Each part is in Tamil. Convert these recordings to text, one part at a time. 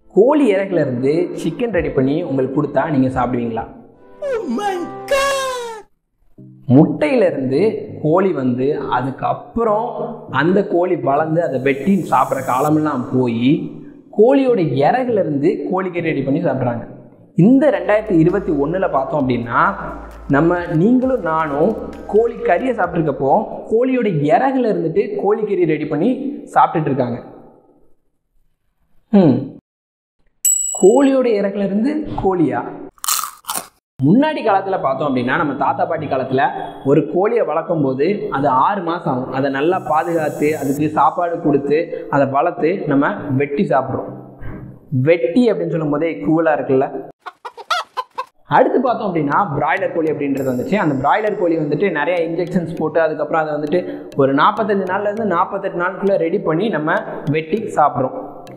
கோழி இறகுல இருந்து சிக்கன் ரெடி பண்ணி உங்களுக்கு கொடுத்தா நீங்கள் சாப்பிடுவீங்களா முட்டையிலேருந்து கோழி வந்து அதுக்கப்புறம் அந்த கோழி வளர்ந்து அதை வெட்டி சாப்பிட்ற காலமெல்லாம் போய் கோழியோட இறகுல இருந்து கோழிக்கறி ரெடி பண்ணி சாப்பிட்றாங்க இந்த ரெண்டாயிரத்தி இருபத்தி ஒன்றில் பார்த்தோம் அப்படின்னா நம்ம நீங்களும் நானும் கோழி கறியை சாப்பிட்ருக்கப்போ கோழியோட இறகுல இருந்துட்டு கோழிக்கறி ரெடி பண்ணி சாப்பிட்டுட்டு இருக்காங்க ம் கோழியோட இறகுல இருந்து கோழியா முன்னாடி காலத்தில் பார்த்தோம் அப்படின்னா நம்ம தாத்தா பாட்டி காலத்தில் ஒரு கோழியை வளர்க்கும் போது அது ஆறு மாதம் ஆகும் அதை நல்லா பாதுகாத்து அதுக்கு சாப்பாடு கொடுத்து அதை வளர்த்து நம்ம வெட்டி சாப்பிட்றோம் வெட்டி அப்படின்னு சொல்லும் போதே கூலாக இருக்குல்ல அடுத்து பார்த்தோம் அப்படின்னா பிராய்லர் கோழி அப்படின்றது வந்துச்சு அந்த பிராய்லர் கோழி வந்துட்டு நிறைய இன்ஜெக்ஷன்ஸ் போட்டு அதுக்கப்புறம் அதை வந்துட்டு ஒரு நாற்பத்தஞ்சு நாள்லேருந்து நாற்பத்தெட்டு நாளுக்குள்ளே ரெடி பண்ணி நம்ம வெட்டி சாப்பிட்றோம்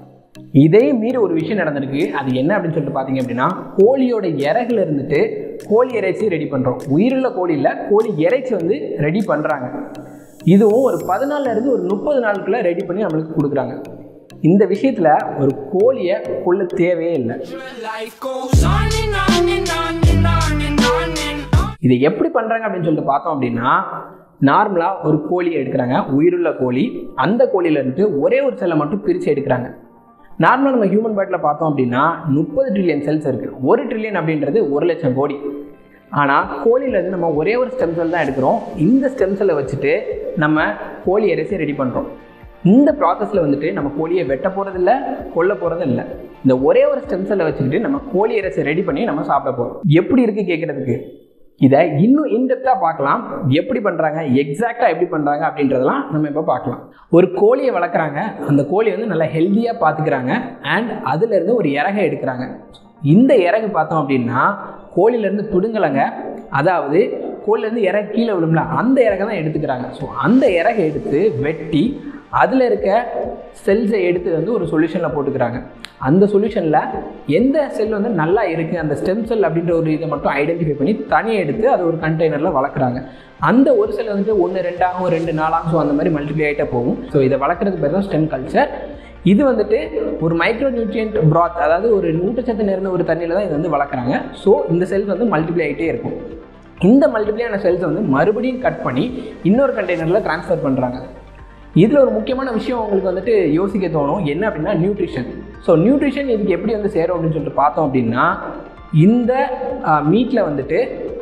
இதே மீறி ஒரு விஷயம் நடந்திருக்கு அது என்ன அப்படின்னு சொல்லிட்டு பார்த்தீங்க அப்படின்னா கோழியோட இறகுல இருந்துட்டு கோழி இறைச்சி ரெடி பண்ணுறோம் உயிருள்ள கோழியில் கோழி இறைச்சி வந்து ரெடி பண்ணுறாங்க இதுவும் ஒரு பதினாலுல இருந்து ஒரு முப்பது நாளுக்குள்ள ரெடி பண்ணி நம்மளுக்கு கொடுக்குறாங்க இந்த விஷயத்தில் ஒரு கோழியை கொள்ள தேவையே இல்லை Life goes on and on and on and on and on and on. இதை எப்படி பண்ணுறாங்க அப்படின்னு சொல்லிட்டு பார்த்தோம் அப்படின்னா நார்மலாக ஒரு கோழியை எடுக்கிறாங்க உயிருள்ள கோழி அந்த கோழியில இருந்து ஒரே ஒரு செல்லை மட்டும் பிரித்து எடுக்கிறாங்க நார்மலாக நம்ம ஹியூமன் பாட்டில் பார்த்தோம் அப்படின்னா முப்பது ட்ரில்லியன் செல்ஸ் இருக்குது ஒரு ட்ரில்லியன் அப்படின்றது ஒரு லட்சம் கோடி ஆனால் கோழியிலேருந்து நம்ம ஒரே ஒரு ஸ்டெம் செல் தான் எடுக்கிறோம் இந்த ஸ்டெம் செல்லை வச்சுட்டு நம்ம கோழி இறைச்சி ரெடி பண்ணுறோம் இந்த ப்ராசஸில் வந்துட்டு நம்ம கோழியை வெட்ட போகிறதில்ல கொல்ல போகிறதும் இல்லை இந்த ஒரே ஒரு ஸ்டெம் செல்லை வச்சுக்கிட்டு நம்ம கோழி இறைச்சி ரெடி பண்ணி நம்ம சாப்பிட போகிறோம் எப்படி இருக்குது கேட்குறதுக்கு இதை இன்னும் இன்டெப்த்தாக பார்க்கலாம் எப்படி பண்ணுறாங்க எக்ஸாக்டாக எப்படி பண்ணுறாங்க அப்படின்றதெல்லாம் நம்ம இப்போ பார்க்கலாம் ஒரு கோழியை வளர்க்குறாங்க அந்த கோழி வந்து நல்லா ஹெல்த்தியாக பார்த்துக்கிறாங்க அண்ட் அதுலேருந்து ஒரு இறகை எடுக்கிறாங்க இந்த இறகு பார்த்தோம் அப்படின்னா கோழிலேருந்து பிடுங்கலைங்க அதாவது கோழிலேருந்து இறகு கீழே விழும்ல அந்த இறகை தான் எடுத்துக்கிறாங்க ஸோ அந்த இறகை எடுத்து வெட்டி அதில் இருக்க செல்ஸை எடுத்து வந்து ஒரு சொல்யூஷனில் போட்டுக்கிறாங்க அந்த சொல்யூஷனில் எந்த செல் வந்து நல்லா இருக்குது அந்த ஸ்டெம் செல் அப்படின்ற ஒரு இதை மட்டும் ஐடென்டிஃபை பண்ணி தனியாக எடுத்து அது ஒரு கண்டெய்னரில் வளர்க்குறாங்க அந்த ஒரு செல் வந்துட்டு ஒன்று ரெண்டாகும் ரெண்டு நாளாகும் ஸோ அந்த மாதிரி மல்டிப்ளை ஆகிட்டே போகும் ஸோ இதை வளர்க்குறதுக்கு பேர் தான் ஸ்டெம் கல்ச்சர் இது வந்துட்டு ஒரு மைக்ரோ நியூட்ரியன்ட் ப்ராத் அதாவது ஒரு ஊட்டச்சத்து நிறைந்த ஒரு தண்ணியில் தான் இது வந்து வளர்க்குறாங்க ஸோ இந்த செல்ஸ் வந்து மல்டிப்ளை ஆகிட்டே இருக்கும் இந்த மல்டிப்ளையான செல்ஸை வந்து மறுபடியும் கட் பண்ணி இன்னொரு கண்டெய்னரில் ட்ரான்ஸ்ஃபர் பண்ணுறாங்க இதில் ஒரு முக்கியமான விஷயம் உங்களுக்கு வந்துட்டு யோசிக்க தோணும் என்ன அப்படின்னா நியூட்ரிஷன் ஸோ நியூட்ரிஷன் இதுக்கு எப்படி வந்து சேரும் அப்படின்னு சொல்லிட்டு பார்த்தோம் அப்படின்னா இந்த மீட்டில் வந்துட்டு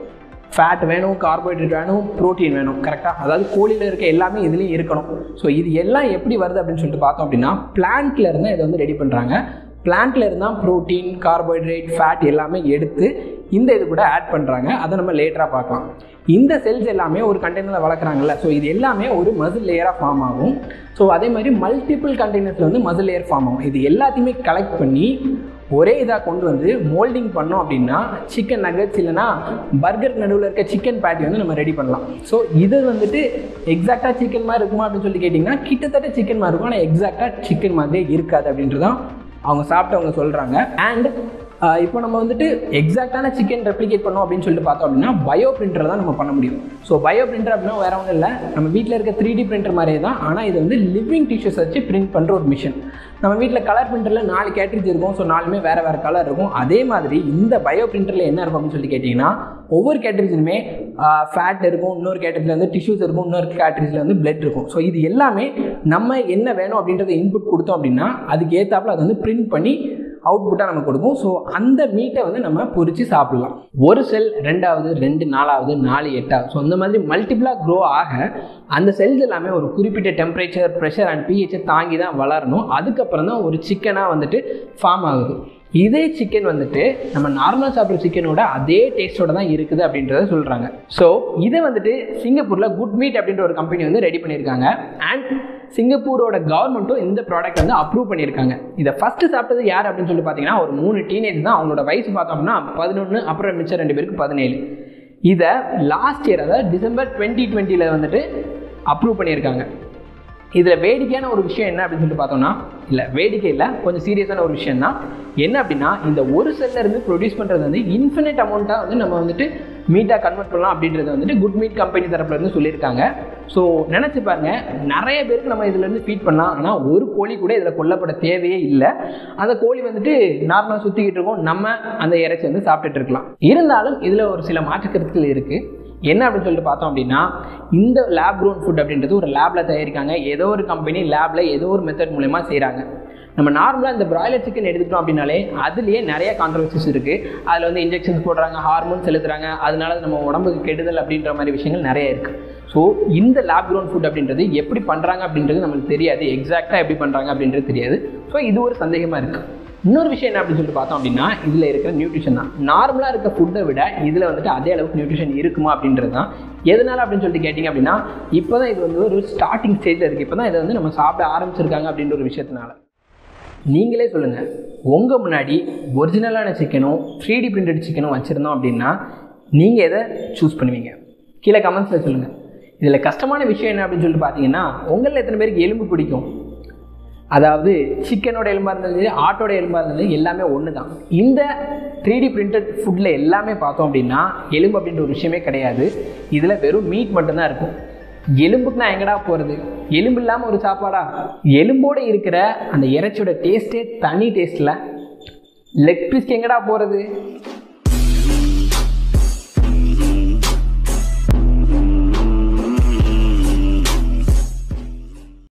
ஃபேட் வேணும் கார்போஹைட்ரேட் வேணும் ப்ரோட்டீன் வேணும் கரெக்டாக அதாவது கோழியில் இருக்க எல்லாமே இதுலேயும் இருக்கணும் ஸோ இது எல்லாம் எப்படி வருது அப்படின்னு சொல்லிட்டு பார்த்தோம் அப்படின்னா பிளான்ட்ல இருந்தால் இதை வந்து ரெடி பண்ணுறாங்க பிளான்ட்ல இருந்தால் ப்ரோட்டீன் கார்போஹைட்ரேட் ஃபேட் எல்லாமே எடுத்து இந்த இது கூட ஆட் பண்ணுறாங்க அதை நம்ம லேட்டராக பார்க்கலாம் இந்த செல்ஸ் எல்லாமே ஒரு கண்டெய்னரில் வளர்க்குறாங்கல்ல ஸோ இது எல்லாமே ஒரு மசில் லேயராக ஃபார்ம் ஆகும் ஸோ அதே மாதிரி மல்டிபிள் கண்டெய்னர்ஸில் வந்து மசில் லேயர் ஃபார்ம் ஆகும் இது எல்லாத்தையுமே கலெக்ட் பண்ணி ஒரே இதாக கொண்டு வந்து மோல்டிங் பண்ணோம் அப்படின்னா சிக்கன் நகட்ஸ் இல்லைனா பர்கர் நடுவில் இருக்க சிக்கன் பேட்டி வந்து நம்ம ரெடி பண்ணலாம் ஸோ இது வந்துட்டு எக்ஸாக்டாக சிக்கன் மாதிரி இருக்குமா அப்படின்னு சொல்லி கேட்டிங்கன்னா கிட்டத்தட்ட சிக்கன் மாதிரி இருக்கும் ஆனால் எக்ஸாக்டாக சிக்கன் மாதிரியே இருக்காது அப்படின்றது தான் அவங்க சாப்பிட்டவங்க சொல்கிறாங்க அண்ட் இப்போ நம்ம வந்துட்டு எக்ஸாக்டான சிக்கன் ரெப்ளிகேட் பண்ணோம் அப்படின்னு சொல்லிட்டு பார்த்தோம் அப்படின்னா பயோ பிரிண்டர் தான் நம்ம பண்ண முடியும் ஸோ பயோ பிரிண்டர் அப்படின்னா வேற ஒன்றும் இல்லை நம்ம வீட்டில் இருக்க த்ரீ டி பிரிண்டர் மாதிரியே தான் ஆனால் இது வந்து லிவிங் டிஷ்யூஸ் வச்சு பிரிண்ட் பண்ணுற ஒரு மிஷின் நம்ம வீட்டில் கலர் பிரிண்டரில் நாலு கேட்ரிஜ் இருக்கும் ஸோ நாலுமே வேறு வேறு கலர் இருக்கும் அதே மாதிரி இந்த பயோ பிரிண்டரில் என்ன இருக்கும் அப்படின்னு சொல்லி கேட்டிங்கன்னா ஒவ்வொரு கேட்ரிஜ்லையுமே ஃபேட் இருக்கும் இன்னொரு கேட்ரிஜில் வந்து டிஷ்யூஸ் இருக்கும் இன்னொரு கேட்ரிஜில் வந்து பிளட் இருக்கும் ஸோ இது எல்லாமே நம்ம என்ன வேணும் அப்படின்றத இன்புட் கொடுத்தோம் அப்படின்னா அதுக்கு ஏற்றாப்புல அதை வந்து பிரிண்ட் பண்ணி அவுட்புட்டாக நம்ம கொடுக்கும் ஸோ அந்த மீட்டை வந்து நம்ம பொரித்து சாப்பிடலாம் ஒரு செல் ரெண்டாவது ரெண்டு நாலாவது நாலு எட்டாவது ஸோ அந்த மாதிரி மல்டிபிளாக க்ரோ ஆக அந்த செல்ஸ் எல்லாமே ஒரு குறிப்பிட்ட டெம்பரேச்சர் ப்ரெஷர் அண்ட் பிஹெச்சை தாங்கி தான் வளரணும் அதுக்கப்புறம் தான் ஒரு சிக்கனாக வந்துட்டு ஃபார்ம் ஆகுது இதே சிக்கன் வந்துட்டு நம்ம நார்மலாக சாப்பிட்ற சிக்கனோட அதே டேஸ்ட்டோட தான் இருக்குது அப்படின்றத சொல்கிறாங்க ஸோ இதை வந்துட்டு சிங்கப்பூரில் குட் மீட் அப்படின்ற ஒரு கம்பெனி வந்து ரெடி பண்ணியிருக்காங்க அண்ட் சிங்கப்பூரோட கவர்மெண்ட்டும் இந்த ப்ராடக்ட் வந்து அப்ரூவ் பண்ணியிருக்காங்க இதை ஃபஸ்ட்டு சாப்பிட்டது யார் அப்படின்னு சொல்லி பார்த்தீங்கன்னா ஒரு மூணு டீனேஜ் தான் அவங்களோட வயசு பார்த்தோம்னா பதினொன்று அப்புறம் மிச்சம் ரெண்டு பேருக்கு பதினேழு இதை லாஸ்ட் இயர் அதாவது டிசம்பர் டுவெண்ட்டி டுவெண்ட்டியில் வந்துட்டு அப்ரூவ் பண்ணியிருக்காங்க இதில் வேடிக்கையான ஒரு விஷயம் என்ன அப்படின்னு சொல்லிட்டு பார்த்தோம்னா இல்லை வேடிக்கை இல்லை கொஞ்சம் சீரியஸான ஒரு விஷயம் தான் என்ன அப்படின்னா இந்த ஒரு செல்ல இருந்து ப்ரொடியூஸ் பண்ணுறது வந்து இன்ஃபினிட் அமௌண்ட்டாக வந்து நம்ம வந்துட்டு மீட்டாக கன்வெர்ட் பண்ணலாம் அப்படின்றது வந்துட்டு குட் மீட் கம்பெனி தரப்புல இருந்து சொல்லியிருக்காங்க ஸோ நினச்சி பாருங்க நிறைய பேருக்கு நம்ம இதுலேருந்து ஃபீட் பண்ணலாம் ஆனால் ஒரு கோழி கூட இதில் கொல்லப்பட தேவையே இல்லை அந்த கோழி வந்துட்டு நார்மலாக சுற்றிக்கிட்டு இருக்கோம் நம்ம அந்த இறைச்சி வந்து சாப்பிட்டுட்டு இருக்கலாம் இருந்தாலும் இதில் ஒரு சில மாற்றுக்கருத்துக்கள் இருக்குது என்ன அப்படின்னு சொல்லிட்டு பார்த்தோம் அப்படின்னா இந்த லேப் க்ரோன் ஃபுட் அப்படின்றது ஒரு லேபில் தயாரிக்காங்க ஏதோ ஒரு கம்பெனி லேபில் ஏதோ ஒரு மெத்தட் மூலயமா செய்கிறாங்க நம்ம நார்மலாக இந்த பிராய்லர் சிக்கன் எடுத்துக்கிட்டோம் அப்படின்னாலே அதுலேயே நிறைய கான்ட்ரவர்சிஸ் இருக்குது அதில் வந்து இன்ஜெக்ஷன்ஸ் போடுறாங்க ஹார்மோன்ஸ் செலுத்துறாங்க அதனால நம்ம உடம்புக்கு கெடுதல் அப்படின்ற மாதிரி விஷயங்கள் நிறைய இருக்குது ஸோ இந்த லேப் க்ரோன் ஃபுட் அப்படின்றது எப்படி பண்ணுறாங்க அப்படின்றது நம்மளுக்கு தெரியாது எக்ஸாக்டாக எப்படி பண்ணுறாங்க அப்படின்றது தெரியாது ஸோ இது ஒரு சந்தேகமாக இருக்குது இன்னொரு விஷயம் என்ன அப்படின்னு சொல்லிட்டு பார்த்தோம் அப்படின்னா இதில் இருக்கிற நியூட்ரிஷன் தான் நார்மலாக இருக்க ஃபுட்டை விட இதில் வந்துட்டு அதே அளவுக்கு நியூட்ரிஷன் இருக்குமா அப்படின்றது தான் எதனால் அப்படின்னு சொல்லிட்டு கேட்டிங்க அப்படின்னா இப்போ தான் இது வந்து ஒரு ஸ்டார்டிங் ஸ்டேஜில் இருக்குது இப்போ தான் இதை வந்து நம்ம சாப்பிட ஆரம்பிச்சிருக்காங்க அப்படின்ற ஒரு விஷயத்தினால நீங்களே சொல்லுங்கள் உங்கள் முன்னாடி ஒரிஜினலான சிக்கனும் த்ரீ டி பிரிண்டட் சிக்கனும் வச்சுருந்தோம் அப்படின்னா நீங்கள் எதை சூஸ் பண்ணுவீங்க கீழே கமெண்ட்ஸில் சொல்லுங்கள் இதில் கஷ்டமான விஷயம் என்ன அப்படின்னு சொல்லிட்டு பார்த்தீங்கன்னா உங்களில் எத்தனை பேருக்கு எலும்பு பிடிக்கும் அதாவது சிக்கனோட எலும்பாக இருந்தாலும் சரி ஆட்டோட எலும்பாக இருந்தாலும் சரி, எல்லாமே ஒன்று தான் இந்த த்ரீ டி பிரிண்டட் ஃபுட்டில் எல்லாமே பார்த்தோம் அப்படின்னா எலும்பு அப்படின்ற ஒரு விஷயமே கிடையாது இதில் வெறும் மீட் மட்டும்தான் இருக்கும் எலும்புக்கு நான் எங்கடா போகிறது எலும்பு இல்லாமல் ஒரு சாப்பாடா எலும்போடு இருக்கிற அந்த இறைச்சியோட டேஸ்ட்டே தனி டேஸ்ட்டில் லெக் பீஸ்க்கு எங்கடா போகிறது